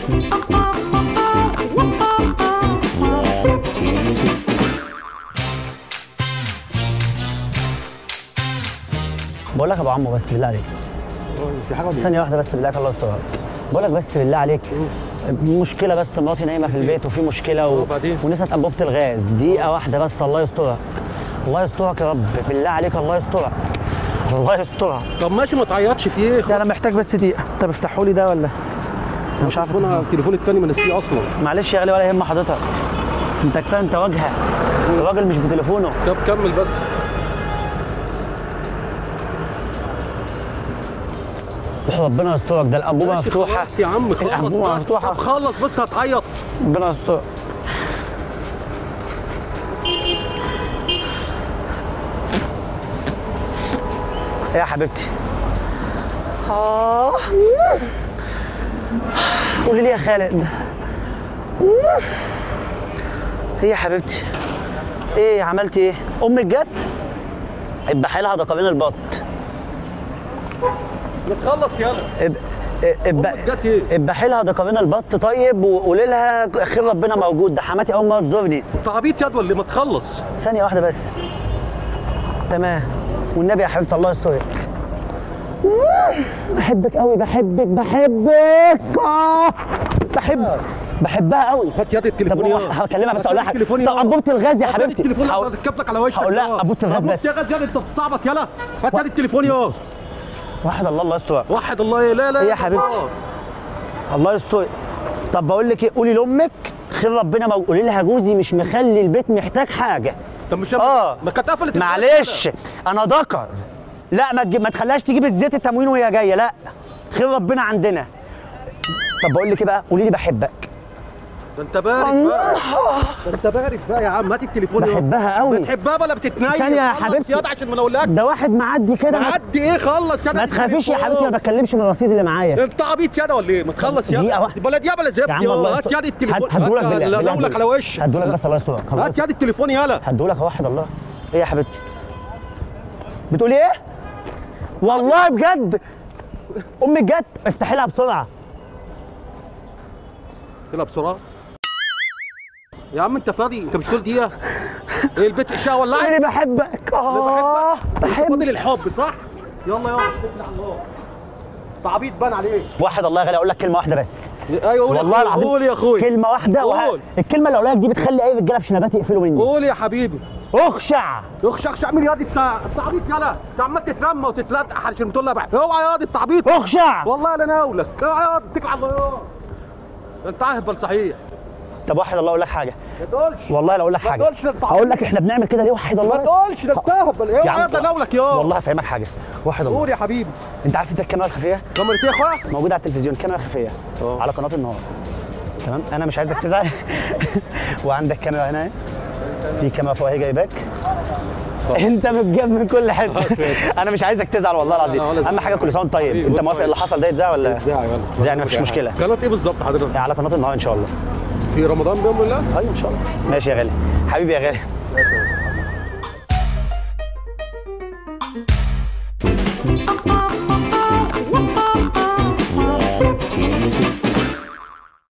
بقول لك يا ابو عمو بس بالله عليك في حاجه ولا إيه؟ ثانيه واحده بس بالله عليك الله يسترها بقول لك بس بالله عليك مشكله بس مراتي نايمه في البيت وفي مشكله و... وبعدين؟ ونسيت انبوبه الغاز دقيقه واحده بس الله يسترها الله يسترك يا رب بالله عليك الله يسترك الله يسترها طب ماشي ما تعيطش في ايه لا انا محتاج بس دقيقه طب افتحوا لي ده ولا انا مش عارف تليفون التليفون التاني منسيه اصلا معلش يا غالي ولا يهم حضرتك انت كفايه انت واجهه الراجل مش بتليفونه طب كمل بس ربنا يسترك ده الانبوبه ماشي مفتوحه خلاص يا عم خلص الأنبوبة بقى. مفتوحة. طب خلص بس هتعيط ربنا يسترك ايه يا حبيبتي اه قولي لي يا خالد ايه يا حبيبتي ايه عملتي ايه امك جت ابقى لها دقرين البط نتخلص يلا اب- اب- أمك جت إيه؟ ابقى لها دقرين البط طيب وقولي لها خير ربنا موجود ده حماتي اول ما تزورني انت عبيط ياد ولا إيه؟ ما تخلص ثانية واحدة بس تمام والنبي يا حبيبتي الله يسترك بحبك قوي بحبك بحبك آه بحب بحبها قوي هات ياد طب التليفون هو يا هكلمها بس اقول لها حاجة. التليفون طب انبوبة الغاز يا حبيبتي التليفون هقول- هتكب لك على وشك هقول لها يا. أنبوبة الغاز أنبوبة بس. الغاز ياد انت بتستعبط يلا هات ياد التليفون يا واحد الله الله يسترك وحد الله إيه؟ لا لا إيه يا لا. حبيبتي؟ الله يسترك طب بقول لك ايه قولي لامك خير ربنا موجود قولي لها جوزي مش مخلي البيت محتاج حاجه طب مش اه ما كانت قفلت الغاز معلش كده. انا ذكر لا ما تجيب ما تخليهاش تجيب الزيت التموين وهي جايه لا خير ربنا عندنا طب بقول لك ايه بقى قولي لي بحبك ده انت بارد بقى ده انت بارد بقى يا عم هات التليفون يا بحبها قوي بتحبها ولا بتتنيل ثانية يا خلص حبيبتي. ياض عشان ما انا اقول لك ده واحد معدي كده ما, عدي ايه خلص ياض ما تخافيش يا حبيبتي ما بتكلمش من الرصيد اللي معايا انت عبيط ياض ولا ايه ما تخلص ياض دقيقة واحدة. بلد يا بلا زفت يا عم الله يا هات يستر. ياض التليفون هد- هدولك بالله لا بالله لك على وشك هدولك بس الله يسترك خلاص هات ياض التليفون يالا هدولك واحد الله ايه يا حبيبتي بتقولي ايه والله بجد امك جت افتحي لها بسرعه يلا بسرعه يا عم انت فاضي انت مش كل دقيقه ايه البيت الشقه ولعت قولي لي بحبك اه بحبك فاضل بحبك الحب صح يلا يلا اتكل على الله انت عبيط بان عليك واحد الله يا غالي اقول لك كلمه واحده بس ايوه قول يا والله أخوي، العظيم قول يا اخوي كلمه واحده وه... قول. الكلمه اللي اقولها لك دي بتخلي اي رجاله في شنبات يقفلوا مني قول يا حبيبي اخشع اخش اخش اعمل ياض انت انت عبيط يلا انت عمال تترمى وتتلدح عشان بتقول لها بحب اوعى ياض انت عبيط اخشع والله لا ناولك اوعى ياض اتكل على الله ياض ده انت اهبل صحيح طب واحد الله اقول لك حاجه ما تقولش والله لا اقول لك ما حاجه تقولش ده انت اقول لك احنا بنعمل كده ليه واحد الله ما بس. تقولش ده انت اهبل اوعى يا عم ياض اناولك ياض والله هفهمك حاجه واحد الله قول يا حبيبي انت عارف انت الكاميرا الخفيه كاميرا ايه يا اخويا موجوده على التلفزيون كاميرا خفيه اه. على قناه النهار تمام انا مش عايزك تزعل وعندك كاميرا هنا اهي. في كاميرا فوق اهي جايباك انت متجاب من كل حته انا مش عايزك تزعل والله العظيم لا، ولا اهم حاجه كل سنه وانت طيب حبيبي، انت وانت موافق اللي طيب. حصل ده يتذاع ولا ازاي يلا ازاي يعني مفيش مشكله قناه ايه بالظبط حضرتك على قناه النهار ان شاء الله في رمضان بيوم الله ايوه ان شاء الله ماشي يا غالي حبيبي يا غالي